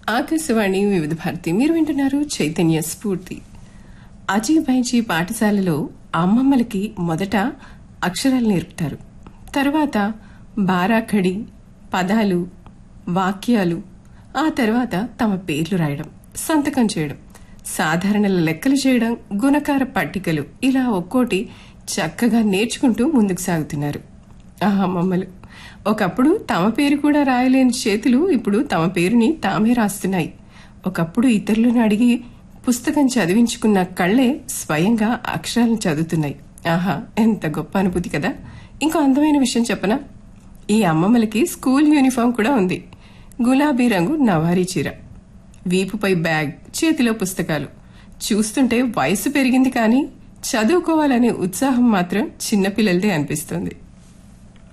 ఆకాశవాణి వివిధ భారతి మీరు వింటున్నారు చైతన్య స్ఫూర్తి అజయ్ బైజీ పాఠశాలలో అమ్మమ్మలకి మొదట అక్షరాలు నేర్పుతారు తర్వాత బారాఖడి పదాలు వాక్యాలు ఆ తర్వాత తమ పేర్లు రాయడం సంతకం చేయడం సాధారణ లెక్కలు చేయడం గుణకార పట్టికలు ఇలా ఒక్కోటి చక్కగా నేర్చుకుంటూ ముందుకు సాగుతున్నారు ఆ అమ్మమ్మలు ఒకప్పుడు తమ పేరు కూడా రాయలేని చేతులు ఇప్పుడు తమ పేరుని తామే రాస్తున్నాయి ఒకప్పుడు ఇతరులను అడిగి పుస్తకం చదివించుకున్న కళ్ళే స్వయంగా అక్షరాలను చదువుతున్నాయి ఆహా ఎంత గొప్ప అనుభూతి కదా ఇంకో అందమైన విషయం చెప్పనా ఈ అమ్మమ్మలకి స్కూల్ యూనిఫామ్ కూడా ఉంది గులాబీ రంగు నవారీ చీర వీపుపై బ్యాగ్ చేతిలో పుస్తకాలు చూస్తుంటే వయసు పెరిగింది కానీ చదువుకోవాలనే ఉత్సాహం మాత్రం చిన్నపిల్లలదే అనిపిస్తుంది